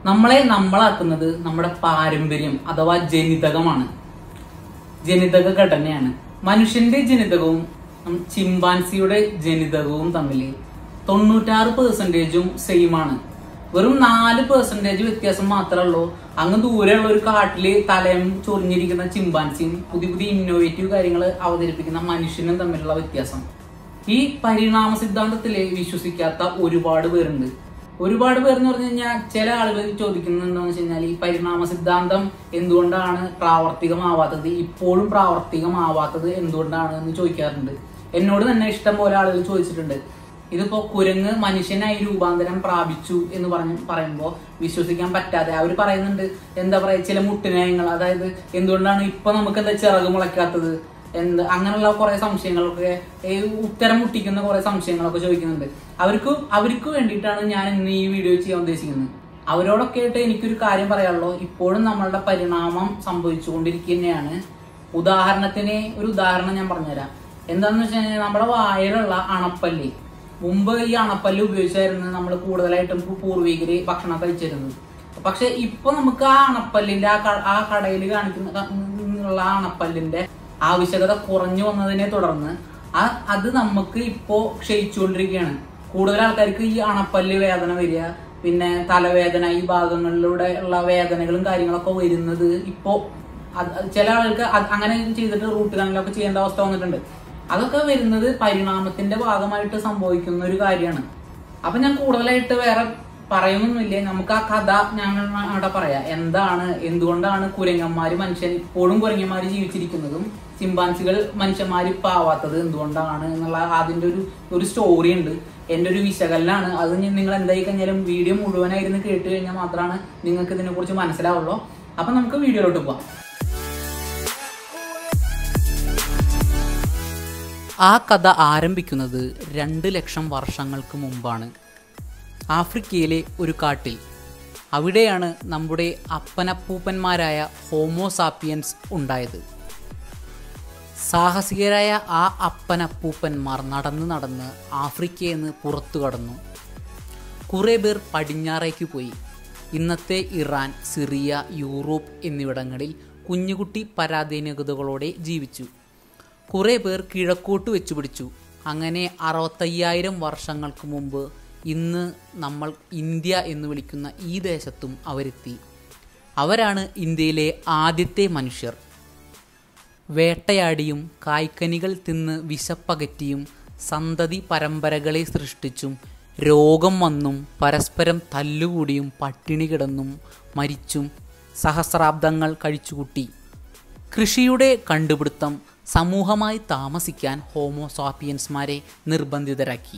നമ്മളെ നമ്മളാക്കുന്നത് നമ്മുടെ പാരമ്പര്യം അഥവാ ജനിതകമാണ് ജനിതക ഘടനയാണ് മനുഷ്യന്റെ ജനിതകവും ഉം, ചിമ്പാൻസിയുടെ ജനിതകവും തമ്മിൽ തൊണ്ണൂറ്റാറ് പെർസെന്റേജും സെയിം ആണ് വെറും നാല് പെർസെന്റേജ് വ്യത്യാസം മാത്രമേ ഉള്ളൂ അങ്ങ് ദൂരെയുള്ള ഒരു കാട്ടില് തലയും ചൊറിഞ്ഞിരിക്കുന്ന ചിമ്പാൻസിയും പുതിയ പുതിയ ഇന്നോവേറ്റീവ് കാര്യങ്ങൾ അവതരിപ്പിക്കുന്ന മനുഷ്യനും തമ്മിലുള്ള വ്യത്യാസം ഈ പരിണാമ സിദ്ധാന്തത്തില് വിശ്വസിക്കാത്ത ഒരുപാട് പേരുണ്ട് ഒരുപാട് പേർ എന്ന് പറഞ്ഞു കഴിഞ്ഞാൽ ചില ആളുകൾ ചോദിക്കുന്നത് എന്താണെന്ന് വെച്ച് കഴിഞ്ഞാൽ ഈ പരിണാമ സിദ്ധാന്തം എന്തുകൊണ്ടാണ് പ്രാവർത്തികമാവാത്തത് ഇപ്പോഴും പ്രാവർത്തികമാവാത്തത് എന്തുകൊണ്ടാണ് എന്ന് ചോദിക്കാറുണ്ട് എന്നോട് തന്നെ ഇഷ്ടം പോലെ ആളുകൾ ചോദിച്ചിട്ടുണ്ട് ഇതിപ്പോ കുരങ്ങ് മനുഷ്യനായി രൂപാന്തരം പ്രാപിച്ചു എന്ന് പറഞ്ഞ് പറയുമ്പോൾ വിശ്വസിക്കാൻ പറ്റാതെ അവർ പറയുന്നുണ്ട് എന്താ പറയാ ചില മുട്ടുനയങ്ങൾ അതായത് എന്തുകൊണ്ടാണ് ഇപ്പൊ നമുക്ക് എന്താ ചിറക് മുളയ്ക്കാത്തത് എന്ത് അങ്ങനെയുള്ള കുറെ സംശയങ്ങളൊക്കെ ഈ ഉത്തരം മുട്ടിക്കുന്ന കുറെ സംശയങ്ങളൊക്കെ ചോദിക്കുന്നുണ്ട് അവർക്ക് അവർക്ക് വേണ്ടിയിട്ടാണ് ഞാൻ ഇന്ന് ഈ വീഡിയോ ചെയ്യാൻ ഉദ്ദേശിക്കുന്നത് അവരോടൊക്കെ ആയിട്ട് എനിക്കൊരു കാര്യം പറയാനുള്ളൂ ഇപ്പോഴും നമ്മളുടെ പരിണാമം സംഭവിച്ചുകൊണ്ടിരിക്കുന്നതാണ് ഉദാഹരണത്തിന് ഒരു ഉദാഹരണം ഞാൻ പറഞ്ഞുതരാം എന്താന്ന് വെച്ച് കഴിഞ്ഞാൽ നമ്മുടെ വായിലുള്ള അണപ്പല്ലി മുമ്പ് ഈ അണപ്പല്ല് ഉപയോഗിച്ചായിരുന്നു നമ്മൾ കൂടുതലായിട്ടും പൂ- പൂർവികര് ഭക്ഷണം കഴിച്ചിരുന്നത് പക്ഷെ ഇപ്പൊ നമുക്ക് ആ അണപ്പല്ലിന്റെ ആ ക- ആ കടയിൽ കാണിക്കുന്ന ക- ഉള്ള ആ അണപ്പല്ലിന്റെ ആവശ്യകത കുറഞ്ഞു വന്നതിനെ തുടർന്ന് ആ അത് നമുക്ക് ഇപ്പോ ക്ഷയിച്ചുകൊണ്ടിരിക്കുകയാണ് കൂടുതൽ ആൾക്കാർക്ക് ഈ അണപ്പല്ല് വേദന വരിക പിന്നെ തലവേദന ഈ ഭാഗങ്ങളിലൂടെ ഉള്ള വേദനകളും കാര്യങ്ങളൊക്കെ വരുന്നത് ഇപ്പോ അത് അത് ചില ആളുകൾക്ക് അത് അങ്ങനെ ചെയ്തിട്ട് റൂട്ട് കനലൊക്കെ ചെയ്യേണ്ട അവസ്ഥ വന്നിട്ടുണ്ട് അതൊക്കെ വരുന്നത് പരിണാമത്തിന്റെ ഭാഗമായിട്ട് സംഭവിക്കുന്ന ഒരു കാര്യമാണ് അപ്പൊ ഞാൻ കൂടുതലായിട്ട് വേറെ പറയുന്നൊന്നുമില്ല നമുക്ക് ആ കഥ ഞങ്ങൾ അവിടെ പറയാം എന്താണ് എന്തുകൊണ്ടാണ് കുരങ്ങന്മാര് മനുഷ്യൻ ഇപ്പോഴും കുരങ്ങന്മാര് ജീവിച്ചിരിക്കുന്നതും ചിമ്പാൻസികൾ മനുഷ്യന്മാര് ഇപ്പൊ ആവാത്തത് എന്തുകൊണ്ടാണ് എന്നുള്ള അതിന്റെ ഒരു ഒരു സ്റ്റോറി ഉണ്ട് എന്റെ ഒരു വിശകലനാണ് അത് ഇനി നിങ്ങൾ എന്തായി കഴിഞ്ഞാലും വീഡിയോ മുഴുവനായിരുന്നു കേട്ട് കഴിഞ്ഞാൽ മാത്രമാണ് നിങ്ങൾക്ക് ഇതിനെ കുറിച്ച് മനസ്സിലാവുള്ളൂ അപ്പൊ നമുക്ക് വീഡിയോയിലോട്ട് പോവാം ആ കഥ ആരംഭിക്കുന്നത് രണ്ട് ലക്ഷം വർഷങ്ങൾക്ക് മുമ്പാണ് ആഫ്രിക്കയിലെ ഒരു കാട്ടിൽ അവിടെയാണ് നമ്മുടെ അപ്പനപ്പൂപ്പന്മാരായ ഹോമോസാപ്പിയൻസ് ഉണ്ടായത് സാഹസികരായ ആ അപ്പനപ്പൂപ്പന്മാർ നടന്ന് നടന്ന് ആഫ്രിക്കയിൽ നിന്ന് പുറത്തു കടന്നു കുറേ പേർ പടിഞ്ഞാറേക്ക് പോയി ഇന്നത്തെ ഇറാൻ സിറിയ യൂറോപ്പ് എന്നിവിടങ്ങളിൽ കുഞ്ഞുകുട്ടി പരാധീനതകളോടെ ജീവിച്ചു കുറേ പേർ കിഴക്കോട്ട് വെച്ചു പിടിച്ചു അങ്ങനെ അറുപത്തയ്യായിരം വർഷങ്ങൾക്ക് മുമ്പ് ഇന്ന് നമ്മൾ ഇന്ത്യ എന്ന് വിളിക്കുന്ന ഈ ദേശത്തും അവരെത്തി അവരാണ് ഇന്ത്യയിലെ ആദ്യത്തെ മനുഷ്യർ വേട്ടയാടിയും കായ്ക്കനികൾ തിന്ന് വിശപ്പകറ്റിയും സന്തതി പരമ്പരകളെ സൃഷ്ടിച്ചും രോഗം വന്നും പരസ്പരം തല്ലുകൂടിയും പട്ടിണി കിടന്നും മരിച്ചും സഹസ്രാബ്ദങ്ങൾ കഴിച്ചുകൂട്ടി കൃഷിയുടെ കണ്ടുപിടുത്തം സമൂഹമായി താമസിക്കാൻ ഹോമോസാപ്പിയൻസ്മാരെ നിർബന്ധിതരാക്കി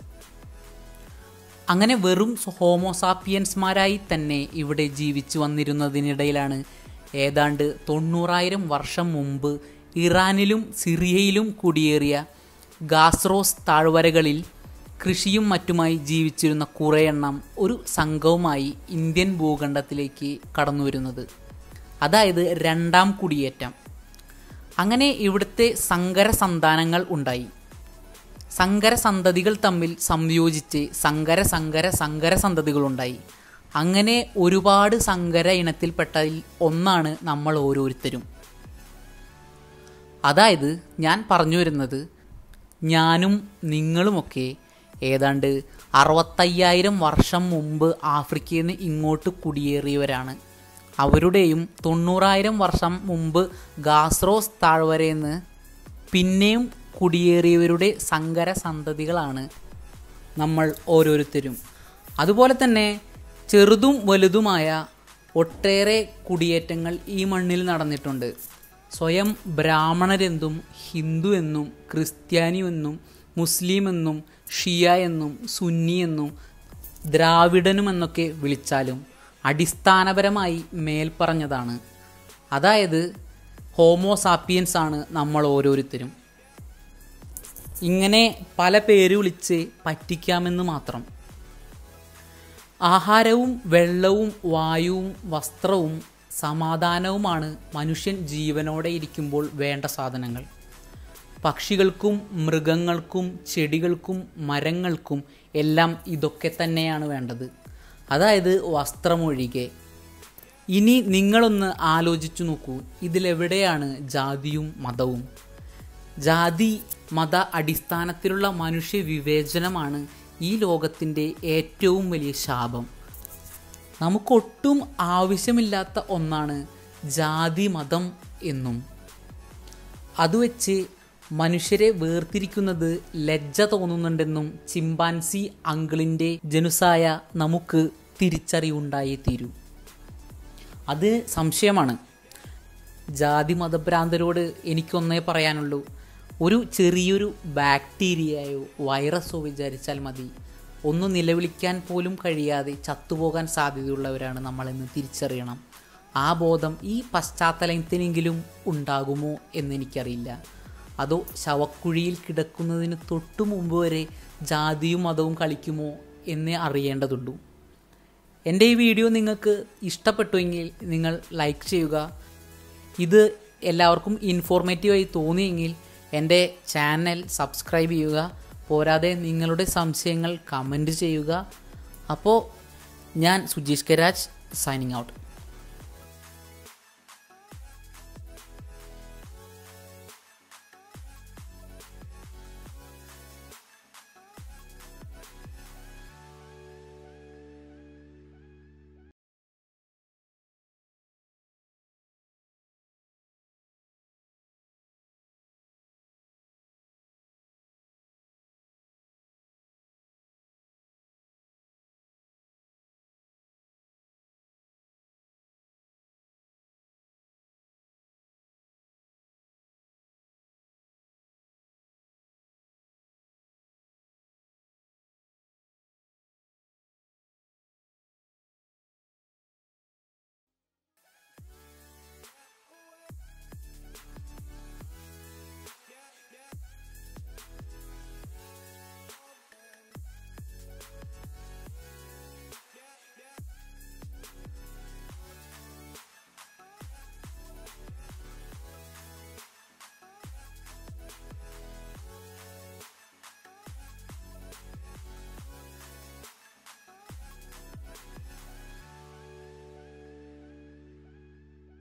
അങ്ങനെ വെറും ഹോമോസാപ്പിയൻസ്മാരായി തന്നെ ഇവിടെ ജീവിച്ചു വന്നിരുന്നതിനിടയിലാണ് ഏതാണ്ട് തൊണ്ണൂറായിരം വർഷം മുമ്പ് ഇറാനിലും സിറിയയിലും കുടിയേറിയ ഗാസ്രോസ് താഴ്വരകളിൽ കൃഷിയും മറ്റുമായി ജീവിച്ചിരുന്ന കുറേ എണ്ണം ഒരു സംഘവുമായി ഇന്ത്യൻ ഭൂഖണ്ഡത്തിലേക്ക് കടന്നു വരുന്നത് അതായത് രണ്ടാം കുടിയേറ്റം അങ്ങനെ ഇവിടുത്തെ സങ്കര സന്താനങ്ങൾ ഉണ്ടായി സങ്കര സന്തതികൾ തമ്മിൽ സംയോജിച്ച് സങ്കര സങ്കര സങ്കര സന്തതികളുണ്ടായി അങ്ങനെ ഒരുപാട് സങ്കര ഇനത്തിൽപ്പെട്ടതിൽ ഒന്നാണ് നമ്മൾ ഓരോരുത്തരും അതായത് ഞാൻ പറഞ്ഞു വരുന്നത് ഞാനും നിങ്ങളുമൊക്കെ ഏതാണ്ട് അറുപത്തയ്യായിരം വർഷം മുമ്പ് ആഫ്രിക്കയിൽ നിന്ന് ഇങ്ങോട്ട് കുടിയേറിയവരാണ് അവരുടെയും തൊണ്ണൂറായിരം വർഷം മുമ്പ് ഗാസ്രോസ് താഴ്വരയിൽ നിന്ന് പിന്നെയും കുടിയേറിയവരുടെ സങ്കര സന്തതികളാണ് നമ്മൾ ഓരോരുത്തരും അതുപോലെ തന്നെ ചെറുതും വലുതുമായ ഒട്ടേറെ കുടിയേറ്റങ്ങൾ ഈ മണ്ണിൽ നടന്നിട്ടുണ്ട് സ്വയം ബ്രാഹ്മണരെന്നും ഹിന്ദു എന്നും ക്രിസ്ത്യാനി എന്നും മുസ്ലിം എന്നും ഷിയ എന്നും സുന്നി എന്നും ദ്രാവിഡനുമെന്നൊക്കെ വിളിച്ചാലും അടിസ്ഥാനപരമായി മേൽപ്പറഞ്ഞതാണ് അതായത് ഹോമോസാപ്പിയൻസ് ആണ് നമ്മൾ ഓരോരുത്തരും ഇങ്ങനെ പല പേര് വിളിച്ച് പറ്റിക്കാമെന്ന് മാത്രം ആഹാരവും വെള്ളവും വായുവും വസ്ത്രവും സമാധാനവുമാണ് മനുഷ്യൻ ജീവനോടെ ഇരിക്കുമ്പോൾ വേണ്ട സാധനങ്ങൾ പക്ഷികൾക്കും മൃഗങ്ങൾക്കും ചെടികൾക്കും മരങ്ങൾക്കും എല്ലാം ഇതൊക്കെ തന്നെയാണ് വേണ്ടത് അതായത് വസ്ത്രമൊഴികെ ഇനി നിങ്ങളൊന്ന് ആലോചിച്ചു നോക്കൂ ഇതിലെവിടെയാണ് ജാതിയും മതവും ജാതി മത അടിസ്ഥാനത്തിലുള്ള മനുഷ്യ വിവേചനമാണ് ഈ ലോകത്തിൻ്റെ ഏറ്റവും വലിയ ശാപം നമുക്കൊട്ടും ആവശ്യമില്ലാത്ത ഒന്നാണ് ജാതി മതം എന്നും അതുവെച്ച് മനുഷ്യരെ വേർതിരിക്കുന്നത് ലജ്ജ തോന്നുന്നുണ്ടെന്നും ചിമ്പാൻസി അങ്കിളിൻ്റെ ജനുസായ നമുക്ക് തിരിച്ചറിവുണ്ടായേ തീരൂ അത് സംശയമാണ് ജാതി മതഭ്രാന്തരോട് എനിക്കൊന്നേ പറയാനുള്ളൂ ഒരു ചെറിയൊരു ബാക്ടീരിയയോ വൈറസോ വിചാരിച്ചാൽ മതി ഒന്ന് നിലവിളിക്കാൻ പോലും കഴിയാതെ ചത്തുപോകാൻ സാധ്യതയുള്ളവരാണ് നമ്മളെന്ന് തിരിച്ചറിയണം ആ ബോധം ഈ പശ്ചാത്തലത്തിനെങ്കിലും ഉണ്ടാകുമോ എന്നെനിക്കറിയില്ല അതോ ശവക്കുഴിയിൽ കിടക്കുന്നതിന് തൊട്ടു മുമ്പ് വരെ ജാതിയും മതവും കളിക്കുമോ എന്നേ അറിയേണ്ടതുള്ളൂ എൻ്റെ ഈ വീഡിയോ നിങ്ങൾക്ക് ഇഷ്ടപ്പെട്ടുവെങ്കിൽ നിങ്ങൾ ലൈക്ക് ചെയ്യുക ഇത് എല്ലാവർക്കും ഇൻഫോർമേറ്റീവായി തോന്നിയെങ്കിൽ എൻ്റെ ചാനൽ സബ്സ്ക്രൈബ് ചെയ്യുക പോരാതെ നിങ്ങളുടെ സംശയങ്ങൾ കമൻറ്റ് ചെയ്യുക അപ്പോൾ ഞാൻ സുജീഷ് കരാജ് സൈനിങ് ഔട്ട്